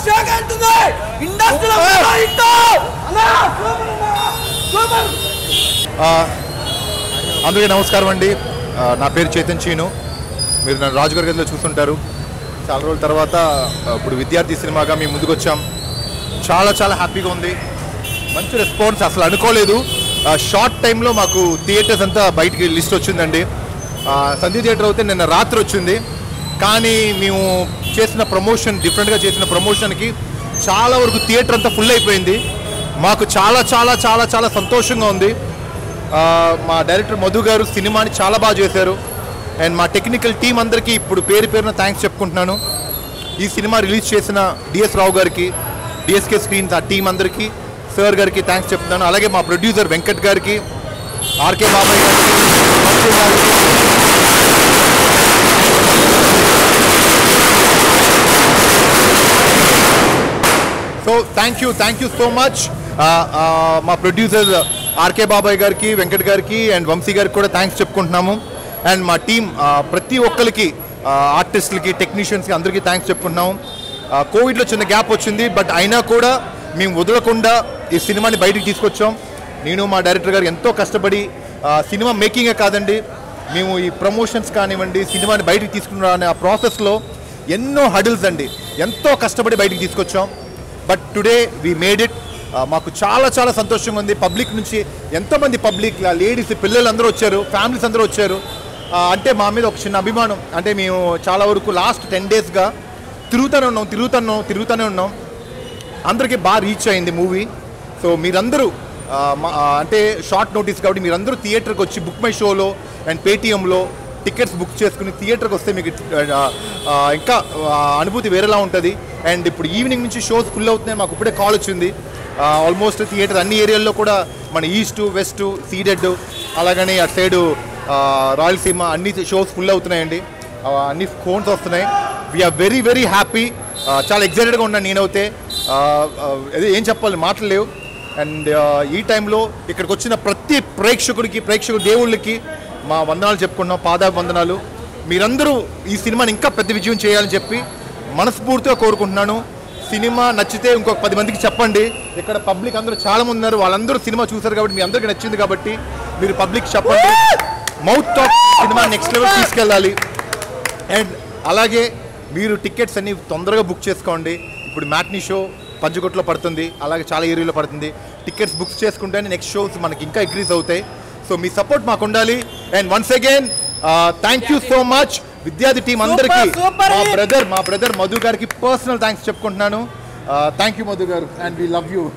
షేక్ అంటుంది ఇండస్ట్రీలో హిట్ అన్నా సూపర్ అన్నా సూపర్ ఆ, అందరికీ నమస్కారం అండి ఆ, నా పేరు చైతన్ చీను మీరు నన్ను రాజుగారి గదిలో చూస్తుంటారు చాలా రోజుల తర్వాత ఆ, ఇప్పుడు విద్యార్థి సినిమాగా మేము ముందుకు వచ్చాం చాలా చాలా హ్యాపీగా ఉంది మంచి రెస్పాన్స్ అసలు అనుకోలేదు షార్ట్ టైంలో మాకు థియేటర్స్ అంతా బయటికి లిస్ట్ వచ్చిందండి ఆ, సంధి థియేటర్ అయితే నిన్న రాత్రి వచ్చింది కానీ మేము చేసిన ప్రమోషన్ డిఫరెంట్గా చేసిన ప్రమోషన్కి చాలా వరకు థియేటర్ అంతా ఫుల్ అయిపోయింది మాకు చాలా చాలా చాలా చాలా సంతోషంగా ఉంది ఆ, మా డైరెక్టర్ మధు గారు సినిమాని చాలా బాగా చేశారు అండ్ మా టెక్నికల్ టీం అందరికీ ఇప్పుడు పేరు పేరున థ్యాంక్స్ చెప్పుకుంటున్నాను ఈ సినిమా రిలీజ్ చేసిన డిఎస్ రావు గారికి డిఎస్కే స్క్రీన్స్ ఆ టీం అందరికీ సార్ గారికి థ్యాంక్స్ చెప్తున్నాను అలాగే మా ప్రొడ్యూసర్ వెంకట్ గారికి ఆర్కే బాబాయ్ గారికి వంశీ గారికి so thank you thank you so much మా ప్రొడ్యూసర్ ఆర్కే బాబాయ్ గారికి వెంకట్ గారికి అండ్ వంశీ గారికి కూడా థ్యాంక్స్ చెప్పుకుంటున్నాము అండ్ మా టీం ప్రతి ఒక్కరికి ఆర్టిస్టులకి టెక్నీషియన్స్కి అందరికీ థ్యాంక్స్ చెప్పుకుంటున్నాము కోవిడ్లో చిన్న గ్యాప్ వచ్చింది బట్ అయినా కూడా మేము వదలకుండా ఈ సినిమాని బయటికి తీసుకొచ్చాం నేను మా డైరెక్టర్ గారు ఎంతో కష్టపడి ఆ, సినిమా మేకింగే కాదండి మేము ఈ ప్రమోషన్స్ కానివ్వండి సినిమాని బయటికి తీసుకున్న ఆ ప్రాసెస్లో ఎన్నో హడిల్స్ అండి ఎంతో కష్టపడి బయటికి తీసుకొచ్చాం but today we made it మాకు చాలా చాలా సంతోషంగా ఉంది పబ్లిక్ నుంచి ఎంతోమంది పబ్లిక్ లేడీస్ పిల్లలు అందరూ వచ్చారు ఫ్యామిలీస్ అందరూ వచ్చారు ఆ, అంటే మా మీద ఒక చిన్న అభిమానం అంటే మేము చాలా వరకు లాస్ట్ టెన్ డేస్గా తిరుగుతూనే ఉన్నాం తిరుగుతున్నాం తిరుగుతూనే ఉన్నాం అందరికీ బాగా రీచ్ అయింది మూవీ సో మీరందరూ ఆ, మా- ఆ, అంటే షార్ట్ నోటీస్ కాబట్టి మీరందరూ థియేటర్కి వచ్చి బుక్ మై షోలో అండ్ పేటీఎంలో టికెట్స్ బుక్ చేసుకుని థియేటర్కి వస్తే మీకు ఆ, ఆ, ఇంకా ఆ, అనుభూతి వేరేలా ఉంటుంది అండ్ ఇప్పుడు ఈవినింగ్ నుంచి షోస్ ఫుల్ అవుతున్నాయి మాకు ఇప్పుడే కాల్ వచ్చింది ఆల్మోస్ట్ థియేటర్ అన్ని ఏరియాల్లో కూడా మన ఈస్ట్ వెస్ట్ సీడెడ్ అలాగని అటు సైడు రాయలసీమ అన్ని షోస్ ఫుల్ అవుతున్నాయండి ఆ, అన్ని ఫోన్స్ వస్తున్నాయి వీఆర్ వెరీ వెరీ హ్యాపీ చాలా ఎగ్జైటెడ్గా ఉన్నాను నేనైతే ఆ, ఆ, అదే ఏం చెప్పాలి మాటలు లేవు అండ్ ఈ టైంలో ఇక్కడికి వచ్చిన ప్రతి ప్రేక్షకుడికి ప్రేక్షకుడు దేవుళ్ళకి మా వందనాలు చెప్పుకున్నాం పాద వందనాలు మీరందరూ ఈ సినిమాని ఇంకా పెద్ద విజయం చేయాలని చెప్పి మనస్ఫూర్తిగా కోరుకుంటున్నాను సినిమా నచ్చితే ఇంకొక పది మందికి చెప్పండి ఇక్కడ పబ్లిక్ అందరూ చాలా మంది ఉన్నారు వాళ్ళందరూ సినిమా చూసారు కాబట్టి మీ అందరికీ నచ్చింది కాబట్టి మీరు పబ్లిక్ చెప్పండి mouth talk cinema next level తీసుకెళ్ళాలి అండ్ అలాగే మీరు టికెట్స్ అన్ని తొందరగా బుక్ చేసుకోండి ఇప్పుడు మ్యాట్నీ షో పంచకోట్లో పడుతుంది అలాగే చాలా ఏరియాలో పడుతుంది టికెట్స్ బుక్ చేసుకుంటేనే నెక్స్ట్ షోస్ మనకి ఇంకా ఇంక్రీజ్ అవుతాయి సో మీ సపోర్ట్ మాకు ఉండాలి and once again thank you so much Vidyarthi team అందరికీ super మా hit. బ్రదర్ మా బ్రదర్ మధు గారికి పర్సనల్ థ్యాంక్స్ చెప్పుకుంటున్నాను థ్యాంక్ యూ మధు గారు అండ్ వీ లవ్ యూ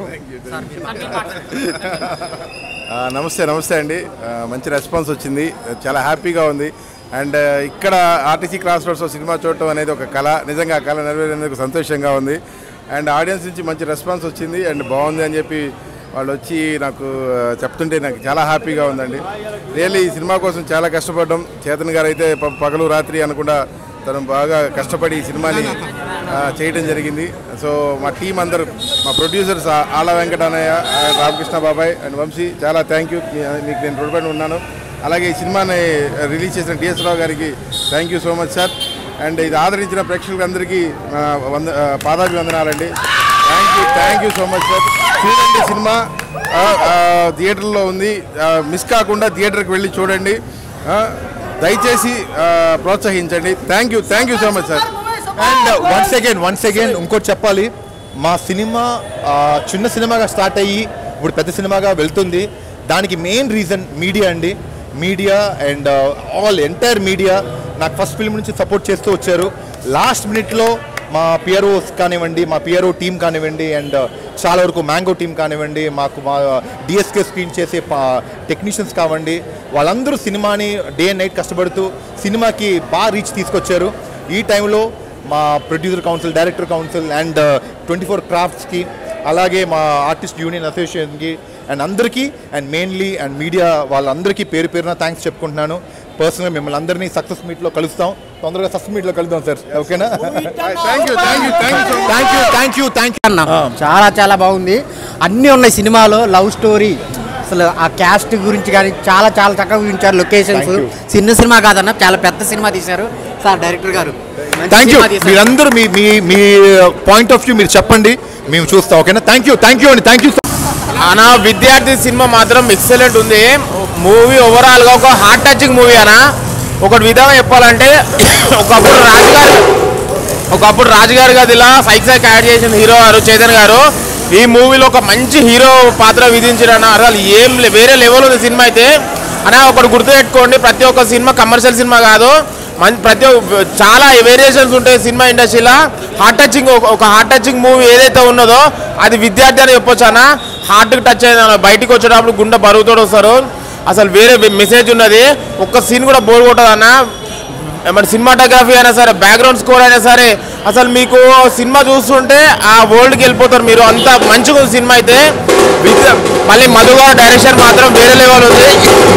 ఆ, నమస్తే నమస్తే అండి ఆ, మంచి రెస్పాన్స్ వచ్చింది చాలా హ్యాపీగా ఉంది అండ్ ఇక్కడ ఆర్టీసీ క్రాస్ రోడ్స్లో సినిమా చూడటం అనేది ఒక కళ నిజంగా ఆ కళ నెరవేరేందుకు సంతోషంగా ఉంది అండ్ ఆడియన్స్ నుంచి మంచి రెస్పాన్స్ వచ్చింది అండ్ బాగుంది అని చెప్పి వాళ్ళు వచ్చి నాకు ఆ, చెప్తుంటే నాకు చాలా హ్యాపీగా ఉందండి రియల్లీ ఈ సినిమా కోసం చాలా కష్టపడ్డాం చేతన్ గారు అయితే ప- పగలు రాత్రి అనకుండా తను బాగా కష్టపడి ఈ సినిమాని ఆ, చేయడం జరిగింది సో మా టీం అందరూ మా ప్రొడ్యూసర్స్ ఆ- ఆళ్ళ వెంకట అన్నయ్య ఆ, రామకృష్ణ బాబాయ్ అండ్ వంశీ చాలా థ్యాంక్ యూ మీకు నేను రుణపడి ఉన్నాను అలాగే ఈ సినిమాని రిలీజ్ చేసిన డిఎస్ రావు గారికి thank you so much sir and ఇది ఆదరించిన ప్రేక్షకులందరికీ ఆ, వంద ఆ, పాదాభివందనాలండి thank you thank you so much sir చూడండి సినిమా ఆ, ఆ, థియేటర్లో ఉంది ఆ, మిస్ కాకుండా థియేటర్కి వెళ్ళి చూడండి ఆ, దయచేసి ఆ, ప్రోత్సహించండి thank you thank you so much sir and once again once again ఇంకోటి చెప్పాలి మా సినిమా ఆ, చిన్న సినిమాగా స్టార్ట్ అయ్యి ఇప్పుడు పెద్ద సినిమాగా వెళ్తుంది దానికి మెయిన్ రీజన్ మీడియా అండి media and all entire media నాకు ఫస్ట్ ఫిల్మ్ నుంచి సపోర్ట్ చేస్తూ వచ్చారు లాస్ట్ మినిట్లో మా పిఆర్ఓస్ కానివ్వండి మా పిఆర్ఓ టీం కానివ్వండి అండ్ చాలా వరకు మ్యాంగో టీం కానివ్వండి మాకు మా డిఎస్కే స్క్రీన్ చేసే టెక్నీషియన్స్ కావండి వాళ్ళందరూ సినిమాని డే అండ్ నైట్ కష్టపడుతూ సినిమాకి బాగా రీచ్ తీసుకొచ్చారు ఈ టైంలో మా producer council director council and twenty four క్రాఫ్ట్స్కి అలాగే మా ఆర్టిస్ట్ యూనియన్ అసోసియేషన్కి అండ్ అందరికీ అండ్ మెయిన్లీ అండ్ మీడియా వాళ్ళందరికీ పేరు పేరున థ్యాంక్స్ చెప్పుకుంటున్నాను పర్సనల్గా మిమ్మల్ని అందరినీ సక్సెస్ మీట్లో కలుస్తాం తొందరగా సక్సెస్ మీట్లో కలుద్దాం సార్ ఓకేనా thank you thank you thank you thank you thank you thank you అన్న చాలా చాలా బాగుంది అన్నీ ఉన్నాయి సినిమాలో లవ్ స్టోరీ అసలు ఆ క్యాస్ట్ గురించి కానీ చాలా చాలా చక్కగా చూపించారు లొకేషన్స్ Thank you. చిన్న సినిమా కాదన్న చాలా పెద్ద సినిమా తీశారు సార్ డైరెక్టర్ గారు మంచి థ్యాంక్ యూ సినిమా తీశారు. మీరందరూ మీ మీ మీ పాయింట్ ఆఫ్ వ్యూ మీరు చెప్పండి మేము చూస్తాం ఓకేనా థ్యాంక్ యూ థ్యాంక్ యూ అండి థ్యాంక్ యూ అనా విద్యార్థి సినిమా మాత్రం ఎక్సలెంట్ ఉంది మూవీ ఓవరాల్ గా ఒక హార్ట్ టచింగ్ మూవీ అనా ఒకటి విధంగా చెప్పాలంటే ఒకప్పుడు రాజుగారు ఒకప్పుడు రాజుగారి గదిలా సైక్ సైక్ యాడ్ చేసిన హీరో గారు చైతన్ గారు ఈ మూవీలో ఒక మంచి హీరో పాత్ర విధించిన అసలు ఏం లే- వేరే లెవెల్ ఉంది సినిమా అయితే అనా ఒకటి గుర్తుపెట్టుకోండి ప్రతి ఒక్క సినిమా కమర్షియల్ సినిమా కాదు మం- ప్రతి ఒక్క- చాలా వేరియేషన్స్ ఉంటాయి సినిమా ఇండస్ట్రీలో హార్ట్ టచింగ్ ఒక హార్ట్ టచింగ్ మూవీ ఏదైతే ఉన్నదో అది విద్యార్థి అని చెప్పొచ్చు అన్న హార్ట్కి టచ్ అయింది అన్న బయటికి వచ్చేటప్పుడు గుండె బరుగుతో వస్తారు అసలు వేరే మెసేజ్ ఉన్నది ఒక్క సీన్ కూడా బోర్ కొట్టదు అన్న మరి సినిమాటోగ్రఫీ అయినా సరే బ్యాక్గ్రౌండ్ స్కోర్ అయినా సరే అసలు మీకు సినిమా చూస్తుంటే ఆ వరల్డ్కి వెళ్ళిపోతారు మీరు అంత మంచిగా ఉంది సినిమా అయితే విత్ మళ్ళీ మధుగా డైరెక్షన్ మాత్రం వేరే లెవెల్ ఉంది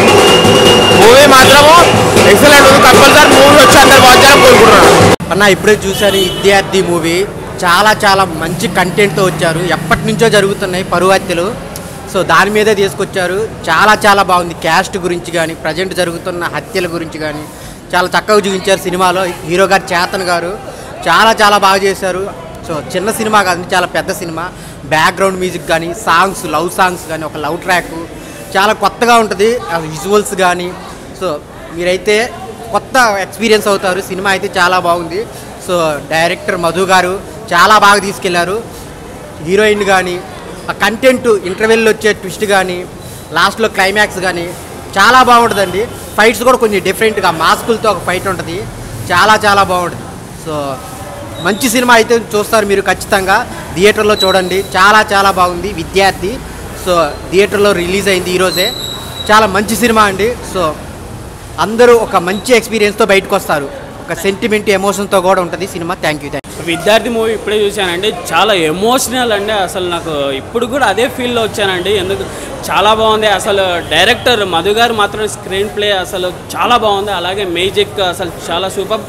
మూవీ మాత్రము ఎక్సలెంట్ ఉంది కంపల్సరీ మూవీ వచ్చి అందరు వాచ్ చేయాలని కోరుకుంటున్నాను అన్న ఇప్పుడే చూశాను ఈ విద్యార్థి మూవీ చాలా చాలా మంచి కంటెంట్తో వచ్చారు ఎప్పటి నుంచో జరుగుతున్నాయి పరువు హత్యలు సో దాని మీదే తీసుకొచ్చారు చాలా చాలా బాగుంది క్యాస్ట్ గురించి కానీ ప్రజెంట్ జరుగుతున్న హత్యల గురించి కానీ చాలా చక్కగా చూపించారు సినిమాలో హీరో గారు చేతన్ గారు చాలా చాలా బాగా చేశారు సో చిన్న సినిమా కాదు చాలా పెద్ద సినిమా బ్యాక్గ్రౌండ్ మ్యూజిక్ కానీ సాంగ్స్ లవ్ సాంగ్స్ కానీ ఒక లవ్ ట్రాక్ చాలా కొత్తగా ఉంటుంది విజువల్స్ కానీ సో మీరైతే కొత్త ఎక్స్పీరియన్స్ అవుతారు సినిమా అయితే చాలా బాగుంది సో డైరెక్టర్ మధు గారు చాలా బాగా తీసుకెళ్లారు హీరోయిన్ కానీ ఆ కంటెంట్ ఇంటర్వెల్లో వచ్చే ట్విస్ట్ కానీ లాస్ట్లో క్లైమాక్స్ కానీ చాలా బాగుంటుందండి ఫైట్స్ కూడా కొంచెం డిఫరెంట్గా మాస్కులతో ఒక ఫైట్ ఉంటుంది చాలా చాలా బాగుంటుంది సో మంచి సినిమా అయితే చూస్తారు మీరు ఖచ్చితంగా థియేటర్లో చూడండి చాలా చాలా బాగుంది విద్యార్థి సో థియేటర్లో రిలీజ్ అయింది ఈరోజే చాలా మంచి సినిమా అండి సో అందరూ ఒక మంచి ఎక్స్పీరియన్స్తో బయటకు వస్తారు ఒక సెంటిమెంట్ ఎమోషన్తో కూడా ఉంటుంది cinema thank you thank Vidyarthi movie ఇప్పుడే చూశానండి చాలా ఎమోషనల్ అండి అసలు నాకు ఇప్పుడు కూడా అదే ఫీల్లో వచ్చానండి ఎందుకు చాలా బాగుంది అసలు డైరెక్టర్ మధు గారు మాత్రం స్క్రీన్ ప్లే అసలు చాలా బాగుంది అలాగే మ్యూజిక్ అసలు చాలా సూపర్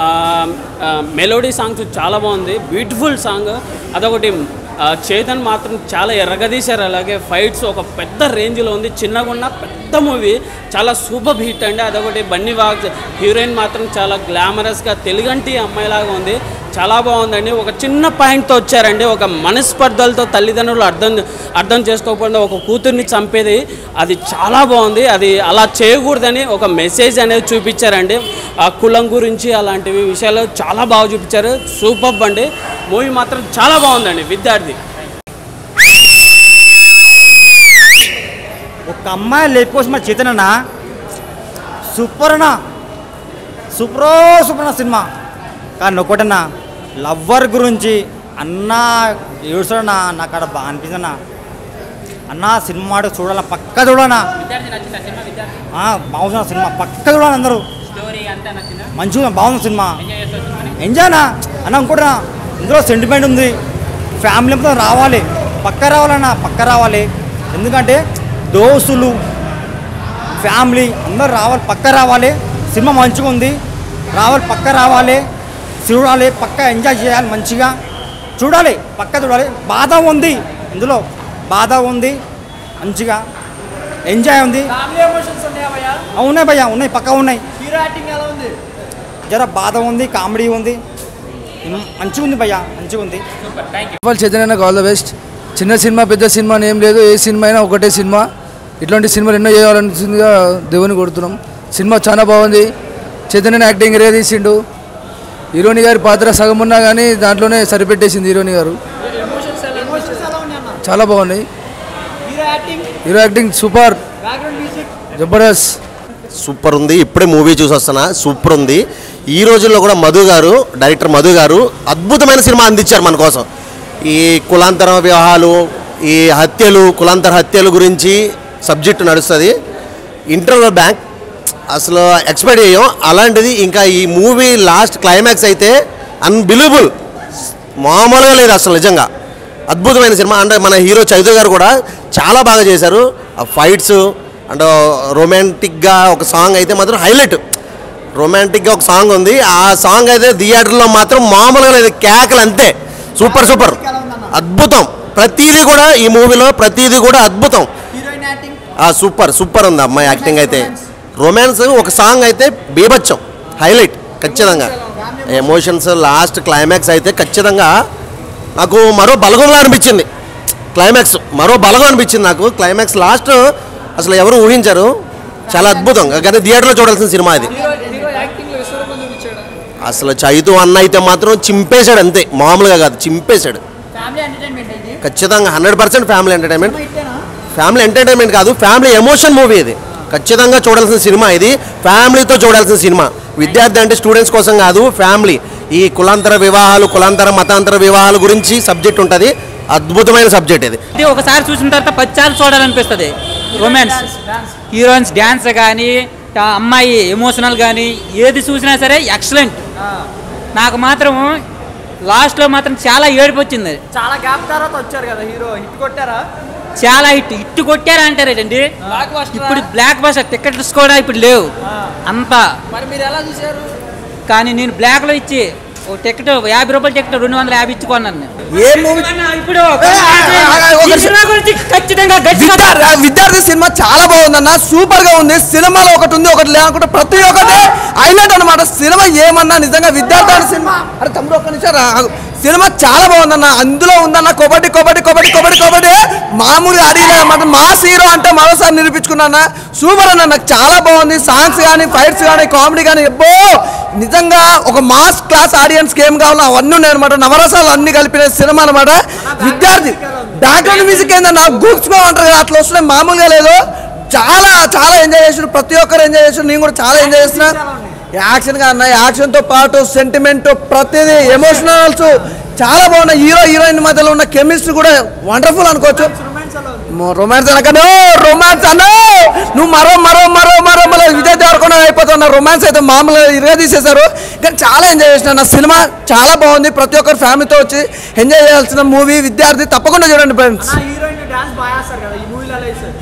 మెలోడీ సాంగ్స్ చాలా బాగుంది బ్యూటిఫుల్ సాంగ్ అదొకటి ఆ, చేతన్ మాత్రం చాలా ఎర్రగదీశారు అలాగే ఫైట్స్ ఒక పెద్ద రేంజ్లో ఉంది చిన్నగా ఉన్న పెద్ద మూవీ చాలా సూపర్ హిట్ అండి అదొకటి బన్నీ వాగ్ హీరోయిన్ మాత్రం చాలా గ్లామరస్గా తెలుగంటి అమ్మాయిలాగా ఉంది చాలా బాగుందండి ఒక చిన్న పాయింట్తో వచ్చారండి ఒక మనస్పర్ధలతో తల్లిదండ్రులు అర్థం అర్థం చేసుకోకుండా ఒక కూతుర్ని చంపేది అది చాలా బాగుంది అది అలా చేయకూడదని ఒక మెసేజ్ అనేది చూపించారండి ఆ కులం గురించి అలాంటివి విషయాలు చాలా బాగా చూపించారు సూపర్ అండి మూవీ మాత్రం చాలా బాగుందండి విద్యార్థి ఒక అమ్మాయి లేపుకోసం చేతనన్నా సూపర్ అన్నా సూపరో సూపర్ అన్న సినిమా కానీ ఒకటన్నా లవ్వర్ గురించి అన్న ఏడుస్తాడన్నా నాకు అక్కడ బాగా అనిపించన్నా అన్న సినిమా చూడాల పక్క చూడనా బాగుంది సినిమా పక్క చూడాలి అందరూ మంచిగా బాగుంది సినిమా ఎంజాయ్నా అన్న ఇంకోటనా ఇందులో సెంటిమెంట్ ఉంది ఫ్యామిలీ మొత్తం రావాలి పక్క రావాలన్నా పక్క రావాలి ఎందుకంటే దోస్తులు ఫ్యామిలీ అందరూ రావాలి పక్క రావాలి సినిమా మంచిగా ఉంది రావాలి పక్క రావాలి చూడాలి పక్క ఎంజాయ్ చేయాలి మంచిగా చూడాలి పక్క చూడాలి బాధ ఉంది ఇందులో బాధ ఉంది మంచిగా ఎంజాయ్ ఉంది ఆ, ఉన్నాయి భయ్యా ఉన్నాయి పక్క ఉన్నాయి జర బాధ ఉంది కామెడీ ఉంది మంచిగా ఉంది భయ్యా మంచిగా ఉంది వాళ్ళు చైతన్యకు ఆల్ ద బెస్ట్ చిన్న సినిమా పెద్ద సినిమా అని ఏం లేదు ఏ సినిమా అయినా ఒకటే సినిమా ఇట్లాంటి సినిమాలు ఎన్నో చేయాలనిసిందిగా దేవుని కొడుతున్నాం సినిమా చాలా బాగుంది చైతన్యని యాక్టింగ్ రే తీసిండు హీరోని గారి పాత్ర సగం ఉన్నా కానీ దాంట్లోనే సరిపెట్టేసింది హీరోని గారు చాలా బాగున్నాయి హీరో యాక్టింగ్ సూపర్ జబర్దస్త్ సూపర్ ఉంది ఇప్పుడే మూవీ చూసి వస్తున్నా సూపర్ ఉంది ఈ రోజుల్లో కూడా మధు గారు డైరెక్టర్ మధు గారు అద్భుతమైన సినిమా అందించారు మన కోసం ఈ కులాంతర వివాహాలు ఈ హత్యలు కులాంతర హత్యల గురించి సబ్జెక్టు నడుస్తుంది ఇంటర్వల్ బ్యాంక్ అసలు ఎక్స్పెక్ట్ చేయం అలాంటిది ఇంకా ఈ మూవీ లాస్ట్ క్లైమాక్స్ అయితే అన్బిలీవబుల్ మామూలుగా లేదు అసలు నిజంగా అద్భుతమైన సినిమా అంటే మన హీరో చైతు గారు కూడా చాలా బాగా చేశారు ఆ ఫైట్స్ అండ్ రొమాంటిక్గా ఒక సాంగ్ అయితే మాత్రం హైలైట్ రొమాంటిక్గా ఒక సాంగ్ ఉంది ఆ సాంగ్ అయితే థియేటర్లో మాత్రం మామూలుగా లేదు కేకలు అంతే సూపర్ సూపర్ అద్భుతం ప్రతిదీ కూడా ఈ మూవీలో ప్రతిదీ కూడా అద్భుతం ఆ సూపర్ సూపర్ ఉంది అమ్మాయి యాక్టింగ్ అయితే రొమాన్స్ ఒక సాంగ్ అయితే బీభత్సం హైలైట్ ఖచ్చితంగా ఎమోషన్స్ లాస్ట్ క్లైమాక్స్ అయితే ఖచ్చితంగా నాకు మరో బలగంలా అనిపించింది క్లైమాక్స్ మరో బలగం అనిపించింది నాకు క్లైమాక్స్ లాస్ట్ అసలు ఎవరు ఊహించారు చాలా అద్భుతం కానీ థియేటర్లో చూడాల్సిన సినిమా ఇది అసలు చైతు అన్న అయితే మాత్రం చింపేశాడు అంతే మామూలుగా కాదు చింపేశాడు ఖచ్చితంగా hundred percent family entertainment family entertainment కాదు ఫ్యామిలీ ఎమోషన్ మూవీ ఇది ఖచ్చితంగా చూడాల్సిన సినిమా ఇది ఫ్యామిలీతో చూడాల్సిన సినిమా విద్యార్థి అంటే స్టూడెంట్స్ కోసం కాదు ఫ్యామిలీ ఈ కులాంతర వివాహాలు కులాంతర మతాంతర వివాహాల గురించి సబ్జెక్ట్ ఉంటుంది అద్భుతమైన సబ్జెక్ట్ ఇది ఇది ఒకసారి చూసిన తర్వాత పచ్చాలు చూడాలనిపిస్తుంది రొమాన్స్ హీరోయిన్స్ డ్యాన్స్ కానీ ఆ అమ్మాయి ఎమోషనల్ కానీ ఏది చూసినా సరే ఎక్సలెంట్ నాకు మాత్రం లాస్ట్లో మాత్రం చాలా ఏడుపు వచ్చింది చాలా గ్యాప్ తర్వాత వచ్చారు కదా హీరో హిట్ కొట్టారా చాలా హిట్ హిట్ కొట్టారా అంటారేటండి ఇప్పుడు బ్లాక్ బస్టర్ టికెట్స్ కూడా ఇప్పుడు లేవు అంత మరి మీరు ఎలా చూసారు కానీ నేను బ్లాక్లో ఇచ్చి ఓ టికెట్ యాభై రూపాయల టికెట్ రెండు వందల యాభై ఇచ్చి కొన్నాను నేను. ఏ మూవీ ఇప్పుడు ఒక ఈ సినిమా గురించి ఖచ్చితంగా గట్టిగా విద్యార్థి విద్యార్థి సినిమా చాలా బాగుందన్న సూపర్ గా ఉంది సినిమాలో ఒకటి ఉంది ఒకటి లేకుండా ప్రతి ఒక్కటి హైలైట్ అన్నమాట సినిమా ఏమన్నా నిజంగా విద్యార్థి అనే సినిమా అరే తమ్ముడు ఒక్క నిమిషం రా. సినిమా చాలా బాగుందన్న అందులో ఉందన్న కబడ్డీ కబడ్డీ కబడ్డీ కబడ్డీ కబడ్డీ మామూలుగా అడిగిన అన్నమాట మాస్ హీరో అంటే మరోసారి నిరూపించుకున్నా సూపర్ అన్న నాకు చాలా బాగుంది సాంగ్స్ కానీ ఫైట్స్ కానీ కామెడీ కానీ ఎబ్బో నిజంగా ఒక మాస్ క్లాస్ ఆడియన్స్ ఏం కావాలో అవన్నీ ఉన్నాయి అనమాట నవరసాలు అన్ని కలిపిన సినిమా అనమాట విద్యార్థి బ్యాక్గ్రౌండ్ మ్యూజిక్ ఏంటన్నా గూక్స్గా అంటారు కదా అట్లా వస్తున్నాయి మామూలుగా లేదు చాలా చాలా ఎంజాయ్ చేసారు ప్రతి ఒక్కరు ఎంజాయ్ చేసారు నేను కూడా చాలా ఎంజాయ్ చేస్తున్నా యాక్షన్ గా అన్న యాక్షన్ తో పాటు సెంటిమెంట్ ప్రతిదీ ఎమోషనల్స్ చాలా బాగున్నాయి హీరో హీరోయిన్ మధ్యలో ఉన్న కెమిస్ట్రీ కూడా వండర్ఫుల్ అనుకోవచ్చు రొమాన్స్ అనకనే రొమాన్స్ అన్న నువ్వు మరో మరో మరో మరో మరో విజయ్ దేవరకొండ అయిపోతున్న రొమాన్స్ అయితే మామూలుగా ఇరగా తీసేశారు కానీ చాలా ఎంజాయ్ చేసిన నా సినిమా చాలా బాగుంది ప్రతి ఒక్కరు ఫ్యామిలీతో వచ్చి ఎంజాయ్ చేయాల్సిన మూవీ విద్యార్థి తప్పకుండా చూడండి ఫ్రెండ్స్ హీరోయిన్ డాన్స్ బాగా చేస్తారు కదా ఈ మూవీలో ఎలా చేశారు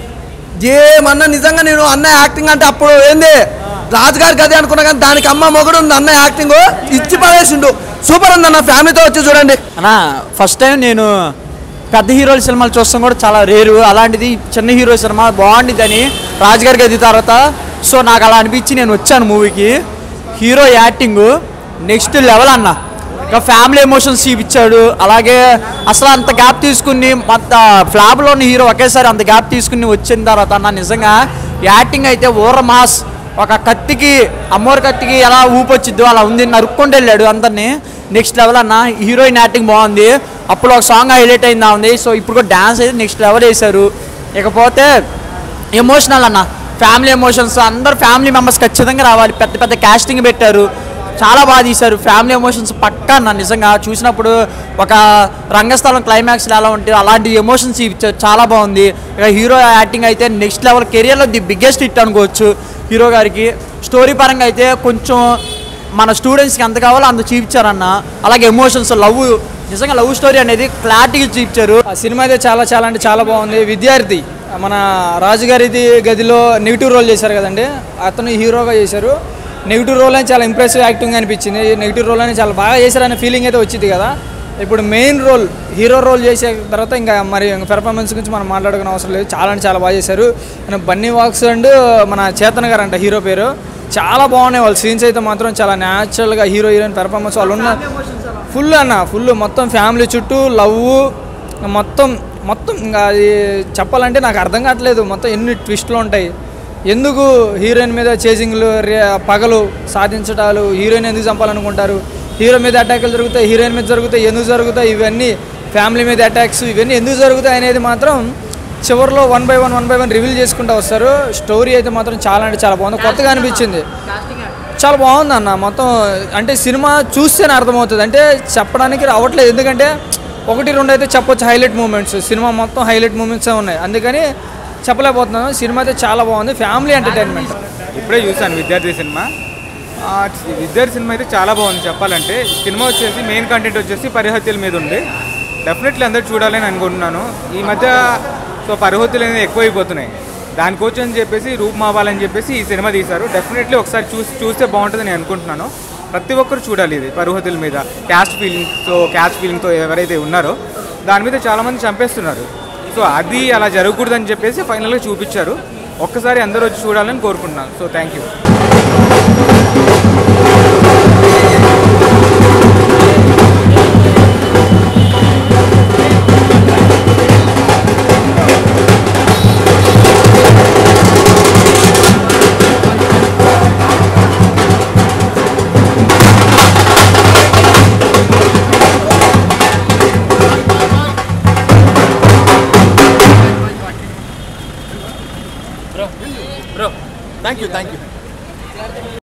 ఏమన్నా నిజంగా నేను అన్న యాక్టింగ్ అంటే అప్పుడు ఏంది రాజుగారి గది అనుకున్నా కానీ దానికి అమ్మ మొగుడు ఉంది అన్న యాక్టింగ్ ఇచ్చి పడేసిండు సూపర్ ఉంది అన్న ఫ్యామిలీతో వచ్చి చూడండి అన్నా ఫస్ట్ టైం నేను పెద్ద హీరోల సినిమాలు చూస్తాం కూడా చాలా రేరు అలాంటిది చిన్న హీరో సినిమా బాగుండిద్దని రాజుగారి గది తర్వాత సో నాకు అలా అనిపించి నేను వచ్చాను మూవీకి హీరో యాక్టింగ్ నెక్స్ట్ లెవెల్ అన్న ఇంకా ఫ్యామిలీ ఎమోషన్స్ చూపించాడు అలాగే అసలు అంత గ్యాప్ తీసుకుని మొత్త ఫ్లాప్లో ఉన్న హీరో ఒకేసారి అంత గ్యాప్ తీసుకుని వచ్చిన తర్వాత అన్న నిజంగా యాక్టింగ్ అయితే ఊర మాస్ ఒక కత్తికి అమ్మోరు కత్తికి ఎలా ఊపొచ్చిద్దో అలా ఉంది నరుక్కుంటూ వెళ్ళాడు అందరినీ నెక్స్ట్ లెవెల్ అన్న హీరోయిన్ యాక్టింగ్ బాగుంది అప్పుడు ఒక సాంగ్ హైలైట్ అయిందా ఉంది సో ఇప్పుడు కూడా డ్యాన్స్ అయితే నెక్స్ట్ లెవెల్ వేశారు ఇకపోతే ఎమోషనల్ అన్న ఫ్యామిలీ ఎమోషన్స్ అందరు ఫ్యామిలీ మెంబర్స్ ఖచ్చితంగా రావాలి పెద్ద పెద్ద క్యాస్టింగ్ పెట్టారు చాలా బాగా తీశారు ఫ్యామిలీ ఎమోషన్స్ పక్కా అన్న నిజంగా చూసినప్పుడు ఒక రంగస్థలం క్లైమాక్స్ ఎలా ఉంటాయో అలాంటి ఎమోషన్స్ ఇచ్చారు చాలా బాగుంది ఇక హీరో యాక్టింగ్ అయితే నెక్స్ట్ లెవెల్ కెరియర్లో ది బిగ్గెస్ట్ హిట్ అనుకోవచ్చు హీరో గారికి స్టోరీ పరంగా అయితే కొంచెం మన స్టూడెంట్స్కి ఎంత కావాలో అంత చూపించారన్న అలాగే ఎమోషన్స్ లవ్ నిజంగా లవ్ స్టోరీ అనేది క్లారిటీగా చూపించారు ఆ సినిమా అయితే చాలా చాలా అంటే చాలా బాగుంది విద్యార్థి మన రాజుగారిది గదిలో నెగిటివ్ రోల్ చేశారు కదండి అతను హీరోగా చేశారు నెగిటివ్ రోల్ అని చాలా ఇంప్రెసివ్ యాక్టింగ్ అనిపించింది నెగిటివ్ రోల్ అని చాలా బాగా చేశారనే ఫీలింగ్ అయితే వచ్చింది కదా ఇప్పుడు మెయిన్ రోల్ హీరో రోల్ చేసే తర్వాత ఇంకా మరి పెర్ఫార్మెన్స్ గురించి మనం మాట్లాడుకునే అవసరం లేదు చాలా అంటే చాలా బాగా చేశారు అండ్ బన్నీ వాక్స్ అండ్ మన చేతన్ గారు అంట హీరో పేరు చాలా బాగున్నాయి వాళ్ళ సీన్స్ అయితే మాత్రం చాలా న్యాచురల్గా హీరో హీరోయిన్ పెర్ఫార్మెన్స్ వాళ్ళు ఉన్న ఫుల్ అన్న ఫుల్ మొత్తం ఫ్యామిలీ చుట్టూ లవ్ మొత్తం మొత్తం ఇంకా అది చెప్పాలంటే నాకు అర్థం కావట్లేదు మొత్తం ఎన్ని ట్విస్ట్లు ఉంటాయి ఎందుకు హీరోయిన్ మీద చేసింగ్లు రే- పగలు సాధించటాలు హీరోయిన్ ఎందుకు చంపాలనుకుంటారు హీరో మీద అటాకులు జరుగుతాయి హీరోయిన్ మీద జరుగుతాయి ఎందుకు జరుగుతాయి ఇవన్నీ ఫ్యామిలీ మీద అటాక్స్ ఇవన్నీ ఎందుకు జరుగుతాయి అనేది మాత్రం చివరిలో one by one one by one reveal చేసుకుంటూ వస్తారు స్టోరీ అయితే మాత్రం చాలా అంటే చాలా బాగుంది కొత్తగా అనిపించింది చాలా బాగుంది అన్న మొత్తం అంటే సినిమా చూస్తేనే అర్థమవుతుంది అంటే చెప్పడానికి రావట్లేదు ఎందుకంటే ఒకటి రెండు అయితే చెప్పొచ్చు హైలైట్ మూమెంట్స్ సినిమా మొత్తం హైలైట్ మూమెంట్సే ఉన్నాయి అందుకని చెప్పలేకపోతున్నాను సినిమా అయితే చాలా బాగుంది ఫ్యామిలీ ఎంటర్టైన్మెంట్ ఇప్పుడే చూశాను విద్యార్థి సినిమా ఆ, విద్యార్థి సినిమా అయితే చాలా బాగుంది చెప్పాలంటే సినిమా వచ్చేసి మెయిన్ కంటెంట్ వచ్చేసి పరిహత్యల మీద ఉంది డెఫినెట్లీ అందరూ చూడాలని అనుకుంటున్నాను ఈ మధ్య సో పరిహత్యలు అనేది ఎక్కువైపోతున్నాయి దానికోసం అని చెప్పేసి రూపుమావాలని చెప్పేసి ఈ సినిమా తీశారు డెఫినెట్లీ ఒకసారి చూసి చూస్తే బాగుంటుంది నేను అనుకుంటున్నాను ప్రతి ఒక్కరు చూడాలి ఇది పరిహతుల మీద క్యాస్ట్ ఫీలింగ్ సో క్యాస్ట్ ఫీలింగ్తో ఎవరైతే ఉన్నారో దాని మీద చాలామంది చంపేస్తున్నారు సో అది అలా జరగకూడదని చెప్పేసి ఫైనల్గా చూపించారు ఒక్కసారి అందరూ వచ్చి చూడాలని కోరుకుంటున్నాను so thank you thank you thank you